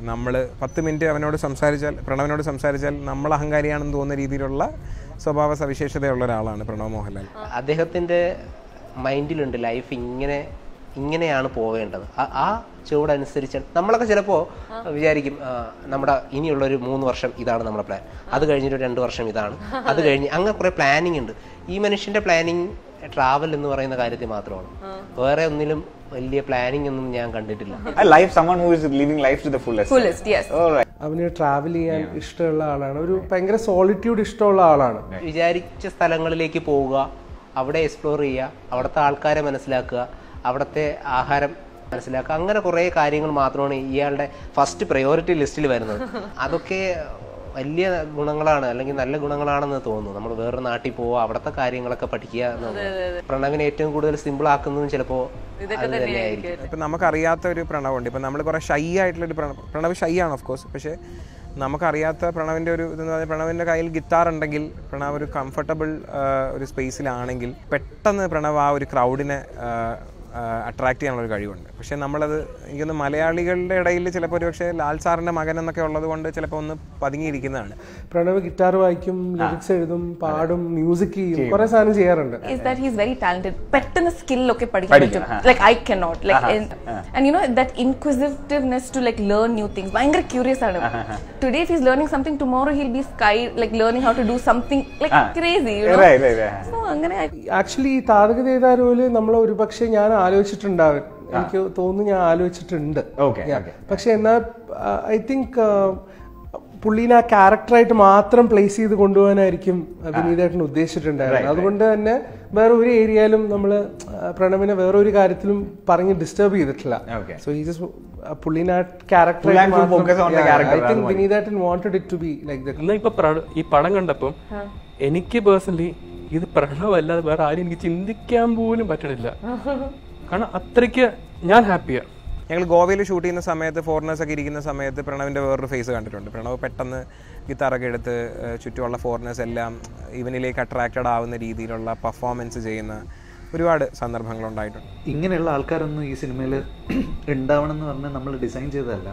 നമ്മൾ പത്ത് മിനിറ്റ് അവനോട് സംസാരിച്ചാൽ പ്രണവിനോട് സംസാരിച്ചാൽ നമ്മൾ അഹങ്കാരിയാണെന്ന് തോന്നുന്ന രീതിയിലുള്ള സ്വഭാവ സവിശേഷതയുള്ള ഒരാളാണ് പ്രണവ് മോഹൻലാൽ അദ്ദേഹത്തിൻ്റെ മൈൻഡിലുണ്ട് ലൈഫ് ഇങ്ങനെ ഇങ്ങനെയാണ് പോവേണ്ടത് ആ- ആ ചുവടനുസരിച്ച് നമ്മളൊക്കെ ചിലപ്പോൾ വിചാരിക്കും ആ, നമ്മുടെ ഇനിയുള്ള ഒരു മൂന്ന് വർഷം ഇതാണ് നമ്മുടെ പ്ലാൻ അത് കഴിഞ്ഞിട്ട് ഒരു രണ്ട് വർഷം ഇതാണ് അത് കഴിഞ്ഞ് അങ്ങനെ കുറേ പ്ലാനിങ് ഉണ്ട് ഈ മനുഷ്യൻ്റെ പ്ലാനിങ് ട്രാവൽ എന്ന് പറയുന്ന കാര്യത്തിൽ മാത്രമാണ് വേറെ ഒന്നിലും വലിയ പ്ലാനിങ് ഒന്നും ഞാൻ കണ്ടിട്ടില്ല I like someone who is living life to the fullest. Fullest, yes. All right. അവന് ട്രാവൽ ചെയ്യാൻ ഇഷ്ടമുള്ള ആളാണ് ഒരു ഭയങ്കര സോളിറ്റ്യൂഡ് ഇഷ്ടമുള്ള ആളാണ് വിചാരിച്ച സ്ഥലങ്ങളിലേക്ക് പോവുക അവിടെ എക്സ്പ്ലോർ ചെയ്യുക അവിടുത്തെ ആൾക്കാരെ മനസ്സിലാക്കുക അവിടുത്തെ ആഹാരം മനസ്സിലാക്കുക അങ്ങനെ കുറേ കാര്യങ്ങൾ മാത്രമാണ് ഇയാളുടെ ഫസ്റ്റ് പ്രയോറിറ്റി ലിസ്റ്റിൽ വരുന്നത് അതൊക്കെ വലിയ ഗുണങ്ങളാണ് അല്ലെങ്കിൽ നല്ല ഗുണങ്ങളാണെന്ന് തോന്നുന്നു നമ്മൾ വേറെ നാട്ടിൽ പോവുക അവിടുത്തെ കാര്യങ്ങളൊക്കെ പഠിക്കുക എന്നുള്ളത് പ്രണവിനെ ഏറ്റവും കൂടുതൽ സിമ്പിൾ ആക്കുന്നതും ചിലപ്പോൾ അത് തന്നെയായിരിക്കും ഇപ്പം നമുക്കറിയാത്ത ഒരു പ്രണവുണ്ട് ഇപ്പം നമ്മൾ കുറേ ഷൈ ആയിട്ടുള്ളൊരു പ്രണവ് പ്രണവ് ഷൈ ആണ് ഓഫ് കോഴ്സ് പക്ഷേ നമുക്കറിയാത്ത പ്രണവിൻ്റെ ഒരു ഇതെന്ന് പറഞ്ഞാൽ പ്രണവിൻ്റെ കയ്യിൽ ഗിത്താർ ഉണ്ടെങ്കിൽ പ്രണവ് ഒരു കംഫർട്ടബിൾ ഒരു സ്പേസിലാണെങ്കിൽ പെട്ടെന്ന് പ്രണവ് ആ ഒരു ക്രൗഡിനെ അട്രാക്ട് ചെയ്യാനുള്ള ഒരു കഴിവുണ്ട് പക്ഷേ നമ്മളത് എനിക്കൊന്ന് മലയാളികളുടെ ഇടയിൽ ചിലപ്പോൾ ഒരു പക്ഷേ ലാൽ സാറിൻ്റെ മകൻ എന്നൊക്കെ ഉള്ളത് കൊണ്ട് ചിലപ്പോൾ ഒന്ന് പതുങ്ങിയിരിക്കുന്നതാണ് പ്രണവ് ഗിറ്റാർ വായിക്കും ലിറിക്സ് എഴുതും പാടും മ്യൂസിക് ചെയ്യും കുറെ സാധനം ചെയ്യാറുണ്ട് is that he's very talented. പെട്ടെന്ന് skill ഒക്കെ പഠിക്കാൻ പറ്റും like I cannot like and, and you know that inquisitiveness to like learn new things ഭയങ്കര curious ആണ് today if he's learning something tomorrow he'll be sky like learning how to do something like crazy you know Right, right, right. so അങ്ങനെ I- actually ഈ താരക ദേതാരോല് നമ്മൾ ഒരുപക്ഷെ ഞാൻ ആലോചിച്ചിട്ടുണ്ടാവും എനിക്ക് തോന്നുന്നു ഞാൻ ആലോചിച്ചിട്ടുണ്ട് Okay, Yeah. okay. പക്ഷെ എന്നാൽ ഐ തിങ്ക് പുള്ളീനെ ആ ക്യാരക്ടറായിട്ട് മാത്രം പ്ലേസ് ചെയ്ത് കൊണ്ടുപോകാനായിരിക്കും വിനീതേട്ടൻ ഉദ്ദേശിച്ചിട്ടുണ്ടായിരുന്നത് അതുകൊണ്ട് തന്നെ വേറെ ഒരു ഏരിയയിലും നമ്മൾ പ്രണവിനെ വേറെ ഒരു കാര്യത്തിലും പറഞ്ഞ് ഡിസ്റ്റർബ് ചെയ്തിട്ടില്ല Okay. സോ ഈ ജസ്റ്റ് പുള്ളീനെ character Full and full focus on the character, I think അത് മതി. വിനീതേട്ടൻ wanted it to be like that എന്നാ ഇപ്പൊ പ്ര- ഈ പടം കണ്ടപ്പം എനിക്ക് പേഴ്സണലി ഇത് പ്രണവല്ലാതെ വേറെ ആരും എനിക്ക് ചിന്തിക്കാൻ പോലും പറ്റണില്ല കാരണം അത്രയ്ക്ക് ഞാൻ ഹാപ്പിയാ ഞങ്ങൾ ഗോവയിൽ ഷൂട്ട് ചെയ്യുന്ന സമയത്ത് ഫോറിനേഴ്സ് ഒക്കെ ഇരിക്കുന്ന സമയത്ത് പ്രണവിൻ്റെ വേറൊരു ഫേസ് കണ്ടിട്ടുണ്ട് പ്രണവ് പെട്ടെന്ന് ഗിത്താറൊക്കെ എടുത്ത് ഏഹ്, ചുറ്റുമുള്ള ഫോറിനേഴ്സ് എല്ലാം ഇവനിലേക്ക് അട്രാക്റ്റഡ് ആവുന്ന രീതിയിലുള്ള പെർഫോമൻസ് ചെയ്യുന്ന ഒരുപാട് സന്ദർഭങ്ങൾ ഉണ്ടായിട്ടുണ്ട് ഇങ്ങനെയുള്ള ആൾക്കാരൊന്നും ഈ സിനിമയിൽ ഉണ്ടാവണം എന്ന് പറഞ്ഞാൽ നമ്മൾ ഡിസൈൻ ചെയ്തതല്ല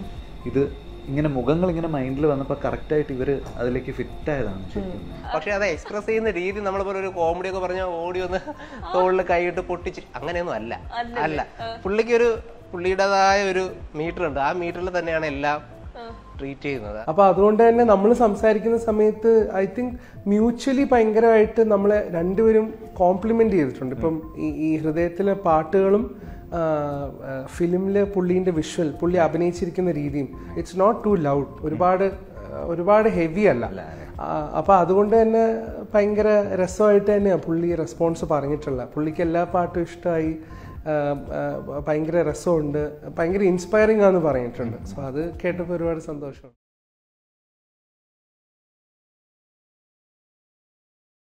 ഇത് ഇങ്ങനെ മുഖങ്ങൾ ഇങ്ങനെ മൈൻഡിൽ വന്നപ്പോൾ കറക്റ്റായിട്ട് ഇവർ അതിലേക്ക് ഫിറ്റ് ആയതാണ് ശരിക്കും പക്ഷെ അത് എക്സ്പ്രസ് ചെയ്യുന്ന രീതി നമ്മളിപ്പോൾ ഒരു കോമഡി ഒക്കെ പറഞ്ഞാൽ ഓടി ഒന്ന് തോളിൽ കൈയിട്ട് പൊട്ടിച്ച് അങ്ങനെയൊന്നും അല്ല അല്ല പുള്ളിക്ക് ഒരു പുള്ളിയുടേതായ ഒരു മീറ്റർ ഉണ്ട് ആ മീറ്ററിൽ തന്നെയാണ് എല്ലാം ട്രീറ്റ് ചെയ്യുന്നത് അപ്പൊ അതുകൊണ്ട് തന്നെ നമ്മൾ സംസാരിക്കുന്ന സമയത്ത് ഐ തിങ്ക് മ്യൂച്വലി ഭയങ്കരമായിട്ട് നമ്മളെ രണ്ടുപേരും കോംപ്ലിമെന്റ് ചെയ്തിട്ടുണ്ട് ഇപ്പം ഈ ഈ ഹൃദയത്തിലെ പാട്ടുകളും ഫിലിമിലെ പുള്ളീൻ്റെ വിഷ്വൽ പുള്ളി അഭിനയിച്ചിരിക്കുന്ന രീതിയും ഇറ്റ്സ് നോട്ട് ടു ലൗഡ് ഒരുപാട് ആ, ഒരുപാട് ഹെവി അല്ല ആ, അപ്പൊ അതുകൊണ്ട് തന്നെ ഭയങ്കര രസമായിട്ട് തന്നെയാണ് പുള്ളി റെസ്പോൺസ് പറഞ്ഞിട്ടുള്ളത് പുള്ളിക്ക് എല്ലാ പാട്ടും ഇഷ്ടമായി ആ, ആ, ഭയങ്കര രസമുണ്ട് ഭയങ്കര ഇൻസ്പയറിംഗ് ആണെന്ന് പറഞ്ഞിട്ടുണ്ട് സോ അത് കേട്ടപ്പോൾ ഒരുപാട് സന്തോഷം